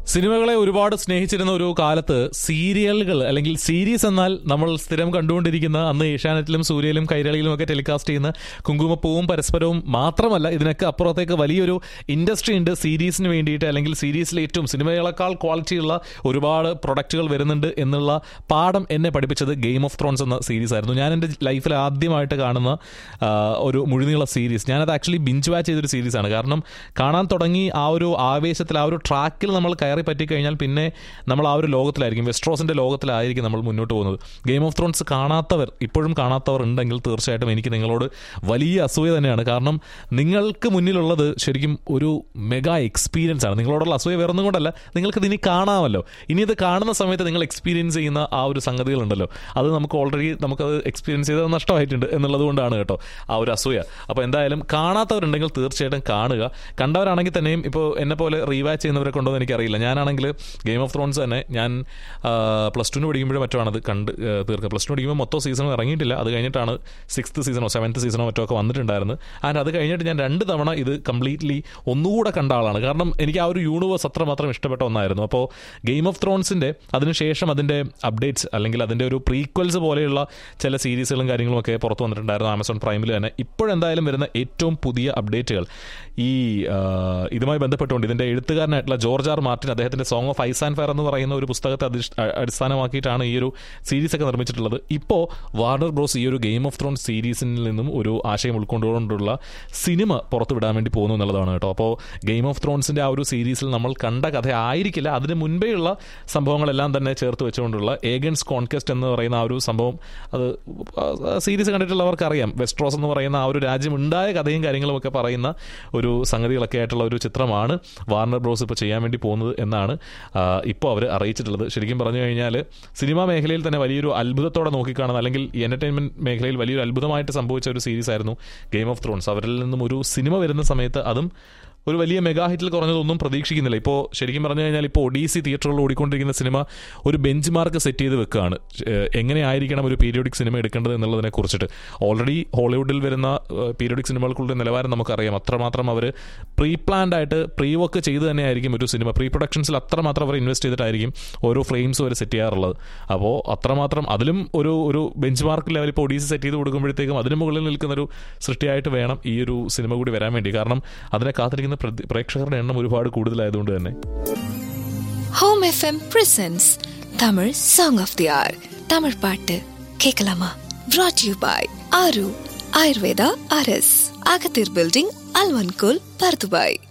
സിനിമകളെ ഒരുപാട് സ്നേഹിച്ചിരുന്ന ഒരു കാലത്ത് സീരിയലുകൾ അല്ലെങ്കിൽ സീരീസ് എന്നാൽ നമ്മൾ സ്ഥിരം കണ്ടുകൊണ്ടിരിക്കുന്ന അന്ന് ഏഷ്യാനെറ്റിലും സൂര്യയിലും കൈരളിയിലും ഒക്കെ ടെലികാസ്റ്റ് ചെയ്യുന്ന കുങ്കുമപ്പൂവും പരസ്പരവും മാത്രമല്ല ഇതിനൊക്കെ അപ്പുറത്തേക്ക് വലിയൊരു ഇൻഡസ്ട്രി ഉണ്ട് സീരീസിന് വേണ്ടിയിട്ട് അല്ലെങ്കിൽ സീരീസിലെ ഏറ്റവും സിനിമകളെക്കാൾ ക്വാളിറ്റിയുള്ള ഒരുപാട് പ്രൊഡക്റ്റുകൾ വരുന്നുണ്ട് എന്നുള്ള പാഠം എന്നെ പഠിപ്പിച്ചത് ഗെയിം ഓഫ് ത്രോൺസ് എന്ന സീരീസ് ആയിരുന്നു ഞാൻ എൻ്റെ ലൈഫിൽ ആദ്യമായിട്ട് കാണുന്ന ആ, ഒരു മുഴുനീള സീരീസ് ഞാനത് ആക്ച്വലി ബിഞ്ച് വാച്ച് ചെയ്തൊരു സീരീസാണ് കാരണം കാണാൻ തുടങ്ങി ആ ഒരു ആവേശത്തിൽ ആ ഒരു ട്രാക്കിൽ നമ്മൾ കയറി പറ്റിക്കഴിഞ്ഞാൽ പിന്നെ നമ്മൾ ആ ഒരു ലോകത്തിലായിരിക്കും വെസ്ട്രോസിന്റെ ലോകത്തിലായിരിക്കും നമ്മൾ മുന്നോട്ട് പോകുന്നത് ഗെയിം ഓഫ് ത്രോൺസ് കാണാത്തവർ ഇപ്പോഴും കാണാത്തവർ ഉണ്ടെങ്കിൽ തീർച്ചയായിട്ടും എനിക്ക് നിങ്ങളോട് വലിയ അസൂയ തന്നെയാണ് കാരണം നിങ്ങൾക്ക് മുന്നിലുള്ളത് ശരിക്കും ഒരു മെഗാ എക്സ്പീരിയൻസ് ആണ് നിങ്ങളോടുള്ള അസൂയ വേറൊന്നും കൊണ്ടല്ല നിങ്ങൾക്ക് ഇനി കാണാമല്ലോ ഇനി ഇത് കാണുന്ന സമയത്ത് നിങ്ങൾ എക്സ്പീരിയൻസ് ചെയ്യുന്ന ആ ഒരു സംഗതികളുണ്ടല്ലോ അത് നമുക്ക് ഓൾറെഡി നമുക്കത് എക്സ്പീരിയൻസ് ചെയ്തത് നഷ്ടമായിട്ടുണ്ട് എന്നുള്ളത് കൊണ്ടാണ് കേട്ടോ ആ ഒരു അസൂയ അപ്പോൾ എന്തായാലും കാണാത്തവരുണ്ടെങ്കിൽ തീർച്ചയായിട്ടും കാണുക കണ്ടവരാണെങ്കിൽ തന്നെയും ഇപ്പോൾ എന്നെ പോലെ റീവാച്ച് ചെയ്യുന്നവരെ കൊണ്ടോ എന്ന് എനിക്കറിയില്ല ഞാനാണെങ്കിൽ ഗെയിം ഓഫ് ത്രോൺസ് തന്നെ ഞാൻ പ്ലസ് ടുന് പഠിക്കുമ്പോഴും മറ്റോ ആണ് അത് കണ്ട് ആ, തീർക്കുക പ്ലസ് ടു പഠിക്കുമ്പോൾ മൊത്തം സീസണും ഇറങ്ങിയിട്ടില്ല അത് കഴിഞ്ഞിട്ടാണ് സിക്സ്ത് സീസണോ സെവൻത്ത് സീസണോ മറ്റോ ഒക്കെ വന്നിട്ടുണ്ടായിരുന്നത് ആൻഡ് അത് കഴിഞ്ഞിട്ട് ഞാൻ രണ്ട് തവണ ഇത് കംപ്ലീറ്റ്ലി ഒന്നുകൂടെ കണ്ട ആളാണ് കാരണം എനിക്ക് ആ ഒരു യൂണിവേഴ്സ് അത്രമാത്രം ഇഷ്ടപ്പെട്ട ഒന്നായിരുന്നു അപ്പോൾ ഗെയിം ഓഫ് ത്രോൺസിൻ്റെ അതിനുശേഷം അതിൻ്റെ അപ്ഡേറ്റ്സ് അല്ലെങ്കിൽ അതിൻ്റെ ഒരു പ്രീക്വൽസ് പോലെയുള്ള ചില സീരീസുകളും കാര്യങ്ങളും ഒക്കെ പുറത്ത് വന്നിട്ടുണ്ടായിരുന്നു ആമസോൺ പ്രൈമിൽ തന്നെ ഇപ്പോഴെന്തായാലും വരുന്ന ഏറ്റവും പുതിയ അപ്ഡേറ്റുകൾ ഈ ആ, ഇതുമായി ബന്ധപ്പെട്ടുകൊണ്ട് ഇതിൻ്റെ എഴുത്തുകാരനായിട്ടുള്ള ജോർജ് ആർ മാർട്ടിൻ അദ്ദേഹത്തിൻ്റെ song of ice and fire എന്ന് പറയുന്ന ഒരു പുസ്തകത്തെ അധിഷ്- അ- അടിസ്ഥാനമാക്കിയിട്ടാണ് ഈ ഒരു സീരീസ് ഒക്കെ നിർമ്മിച്ചിട്ടുള്ളത് ഇപ്പോൾ വാർണർ ബ്രോസ് ഈ ഒരു ഗെയിം ഓഫ് ത്രോൺ സീരീസിൽ നിന്നും ഒരു ആശയം ഉൾക്കൊണ്ടുകൊണ്ടുള്ള സിനിമ പുറത്തു വിടാൻ വേണ്ടി പോകുന്നു എന്നുള്ളതാണ് കേട്ടോ അപ്പോൾ ഗെയിം ഓഫ് ത്രോൺസിൻ്റെ ആ ഒരു സീരീസിൽ നമ്മൾ കണ്ട കഥ ആയിരിക്കില്ല അതിന് മുൻപേയുള്ള സംഭവങ്ങളെല്ലാം തന്നെ ചേർത്ത് വെച്ചുകൊണ്ടുള്ള ഏഗൻസ് കോൺക്വസ്റ്റ് എന്ന് പറയുന്ന ആ ഒരു സംഭവം അത് സീരീസ് കണ്ടിട്ടുള്ളവർക്ക് അറിയാം വെസ്ട്രോസ് എന്ന് പറയുന്ന ആ ഒരു രാജ്യം ഉണ്ടായ കഥയും കാര്യങ്ങളും ഒക്കെ പറയുന്ന ഒരു സംഗതികളൊക്കെ ആയിട്ടുള്ള ഒരു ചിത്രമാണ് വാർണർ ബ്രോസ് ഇപ്പോൾ ചെയ്യാൻ വേണ്ടി പോകുന്നത് എന്നാണ് ഇപ്പോൾ അവർ അറിയിച്ചിട്ടുള്ളത് ശരിക്കും പറഞ്ഞു കഴിഞ്ഞാൽ സിനിമാ മേഖലയിൽ തന്നെ വലിയൊരു അത്ഭുതത്തോടെ നോക്കിക്കാണുന്ന അല്ലെങ്കിൽ ഈ എൻ്റർടൈൻമെൻറ്റ് മേഖലയിൽ വലിയൊരു അത്ഭുതമായിട്ട് സംഭവിച്ച ഒരു സീരീസ് ആയിരുന്നു ഗെയിം ഓഫ് ത്രോൺസ് അവരിൽ നിന്നും ഒരു സിനിമ വരുന്ന സമയത്ത് അതും ഒരു വലിയ മെഗാ ഹിറ്റിൽ കുറഞ്ഞതൊന്നും പ്രതീക്ഷിക്കുന്നില്ല ഇപ്പോൾ ശരിക്കും പറഞ്ഞു കഴിഞ്ഞാൽ ഇപ്പോൾ ഒഡീസി തിയേറ്ററുകളിൽ ഓടിക്കൊണ്ടിരിക്കുന്ന സിനിമ ഒരു ബെഞ്ച് മാർക്ക് സെറ്റ് ചെയ്ത് വെക്കുകയാണ് ഏഹ് എങ്ങനെയായിരിക്കണം ഒരു പീരിയോഡിക് സിനിമ എടുക്കേണ്ടത് എന്നുള്ളതിനെ കുറിച്ചിട്ട് ഓൾറെഡി ഹോളിവുഡിൽ വരുന്ന പീരിയോഡിക് സിനിമകൾക്കുള്ള നിലവാരം നമുക്കറിയാം അത്രമാത്രം അവർ പ്രീ പ്ലാൻഡ് ആയിട്ട് പ്രീ വർക്ക് ചെയ്ത് തന്നെയായിരിക്കും ഒരു സിനിമ പ്രീ പ്രൊഡക്ഷൻസിൽ അത്രമാത്രം അവർ ഇൻവെസ്റ്റ് ചെയ്തിട്ടായിരിക്കും ഓരോ ഫ്രെയിംസും അവർ സെറ്റ് ചെയ്യാറുള്ളത് അപ്പോൾ അത്രമാത്രം അതിലും ഒരു ഒരു ബെഞ്ച് മാർക്ക് ലെവൽ ഇപ്പോൾ ഒഡീസി സെറ്റ് ചെയ്ത് കൊടുക്കുമ്പോഴത്തേക്കും അതിന് മുകളിൽ നിൽക്കുന്ന ഒരു സൃഷ്ടിയായിട്ട് വേണം ഈ ഒരു സിനിമ കൂടി വരാൻ വേണ്ടി കാരണം അതിനെ കാത്തിരിക്കുന്ന പ്രതി- പ്രേക്ഷകരുടെ എണ്ണം ഒരുപാട് കൂടുതലായതുകൊണ്ട് തന്നെ home F M presents Tamil song of the year Tamil பாட்டு கேட்கலாமா brought you by Aaru Ayurveda R S அகத்தீர் பில்டிங் அல்வன்கோல் பர்துபாய்